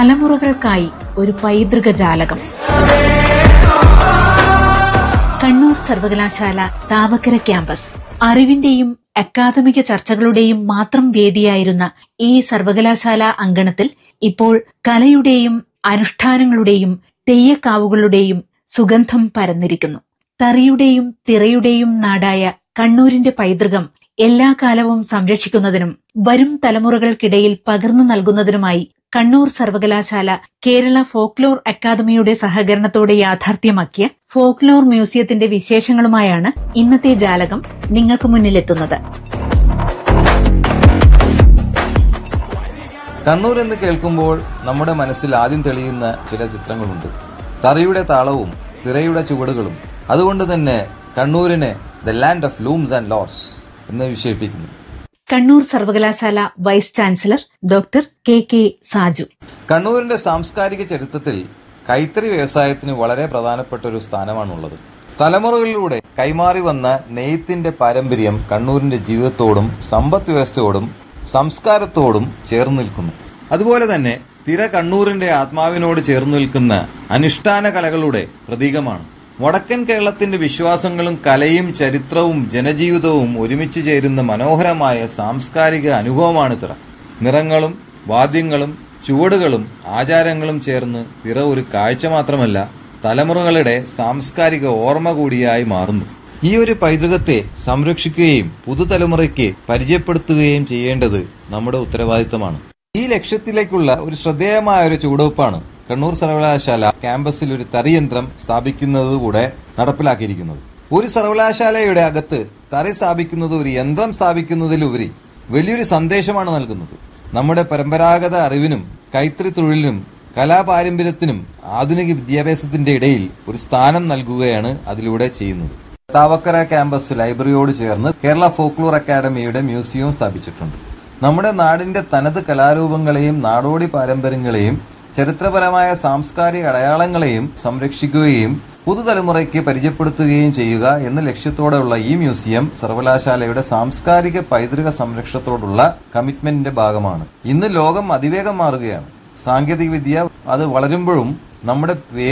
തലമുറകൾക്കായി ഒരു പൈതൃക ജാലകം കണ്ണൂർ സർവകലാശാല താവക്കര ക്യാമ്പസ് അറിവിന്റെയും അക്കാദമിക ചർച്ചകളുടെയും മാത്രം വേദിയായിരുന്ന ഈ സർവകലാശാല അങ്കണത്തിൽ ഇപ്പോൾ കലയുടെയും അനുഷ്ഠാനങ്ങളുടെയും തെയ്യക്കാവുകളുടെയും സുഗന്ധം പരന്നിരിക്കുന്നു തറിയുടെയും തിറയുടെയും നാടായ കണ്ണൂരിന്റെ പൈതൃകം എല്ലാ കാലവും സംരക്ഷിക്കുന്നതിനും വരും തലമുറകൾക്കിടയിൽ പകർന്നു നൽകുന്നതിനുമായി കണ്ണൂർ സർവകലാശാല കേരള ഫോക്ലോർ അക്കാദമിയുടെ സഹകരണത്തോടെ യാഥാർത്ഥ്യമാക്കിയ ഫോക്ലോർ മ്യൂസിയത്തിന്റെ വിശേഷങ്ങളുമായാണ് ഇന്നത്തെ ജാലകം നിങ്ങൾക്ക് മുന്നിലെത്തുന്നത് കണ്ണൂർ എന്ന് കേൾക്കുമ്പോൾ നമ്മുടെ മനസ്സിൽ ആദ്യം തെളിയുന്ന ചില ചിത്രങ്ങളുണ്ട് തറിയുടെ താളവും തിറയുടെ ചുവടുകളും അതുകൊണ്ട് തന്നെ കണ്ണൂരിനെ the land of looms and lores എന്ന് വിശേഷിപ്പിക്കുന്നു കണ്ണൂർ സർവകലാശാല vice chancellor doctor K K Saju കണ്ണൂരിന്റെ സാംസ്കാരിക ചരിത്രത്തിൽ കൈത്തറി വ്യവസായത്തിന് വളരെ പ്രധാനപ്പെട്ട ഒരു സ്ഥാനമാണുള്ളത് തലമുറകളിലൂടെ കൈമാറി വന്ന നെയ്ത്തിന്റെ പാരമ്പര്യം കണ്ണൂരിന്റെ ജീവിതത്തോടും സമ്പദ് വ്യവസ്ഥയോടും സംസ്കാരത്തോടും ചേർന്ന് നിൽക്കുന്നു അതുപോലെ തന്നെ തിര കണ്ണൂരിന്റെ ആത്മാവിനോട് ചേർന്ന് നിൽക്കുന്ന അനുഷ്ഠാന കലകളുടെ പ്രതീകമാണ് വടക്കൻ കേരളത്തിന്റെ വിശ്വാസങ്ങളും കലയും ചരിത്രവും ജനജീവിതവും ഒരുമിച്ച് ചേരുന്ന മനോഹരമായ സാംസ്കാരിക അനുഭവമാണ് തിറ നിറങ്ങളും വാദ്യങ്ങളും ചുവടുകളും ആചാരങ്ങളും ചേർന്ന് തിറ ഒരു കാഴ്ച മാത്രമല്ല തലമുറകളുടെ സാംസ്കാരിക ഓർമ്മ കൂടിയായി മാറുന്നു ഈ ഒരു പൈതൃകത്തെ സംരക്ഷിക്കുകയും പുതുതലമുറയ്ക്ക് പരിചയപ്പെടുത്തുകയും ചെയ്യേണ്ടത് നമ്മുടെ ഉത്തരവാദിത്തമാണ് ഈ ലക്ഷ്യത്തിലേക്കുള്ള ഒരു ശ്രദ്ധേയമായ ഒരു ചുവടുവെപ്പാണ് കണ്ണൂർ സർവകലാശാല ക്യാമ്പസിൽ ഒരു തറിയന്ത്രം സ്ഥാപിക്കുന്നതുകൂടെ നടപ്പിലാക്കിയിരിക്കുന്നത് ഒരു സർവകലാശാലയുടെ അകത്ത് തറി സ്ഥാപിക്കുന്നത് ഒരു യന്ത്രം സ്ഥാപിക്കുന്നതിലുപരി വലിയൊരു സന്ദേശമാണ് നൽകുന്നത് നമ്മുടെ പരമ്പരാഗത അറിവിനും കൈത്തറി തൊഴിലിനും കലാപാരമ്പര്യത്തിനും ആധുനിക വിദ്യാഭ്യാസത്തിന്റെ ഇടയിൽ ഒരു സ്ഥാനം നൽകുകയാണ് അതിലൂടെ ചെയ്യുന്നത് താവക്കര ക്യാമ്പസ് ലൈബ്രറിയോട് ചേർന്ന് കേരള ഫോക്ലോർ അക്കാദമിയുടെ മ്യൂസിയവും സ്ഥാപിച്ചിട്ടുണ്ട് നമ്മുടെ നാടിന്റെ തനത് കലാരൂപങ്ങളെയും നാടോടി പാരമ്പര്യങ്ങളെയും ചരിത്രപരമായ സാംസ്കാരിക അടയാളങ്ങളെയും സംരക്ഷിക്കുകയും പുതുതലമുറയ്ക്ക് പരിചയപ്പെടുത്തുകയും ചെയ്യുക എന്ന ലക്ഷ്യത്തോടെയുള്ള ഈ മ്യൂസിയം സർവകലാശാലയുടെ സാംസ്കാരിക പൈതൃക സംരക്ഷണത്തോടുള്ള കമ്മിറ്റ്മെന്റിന്റെ ഭാഗമാണ് ഇന്ന് ലോകം അതിവേഗം മാറുകയാണ് സാങ്കേതിക വിദ്യ അത് വളരുമ്പോഴും നമ്മുടെ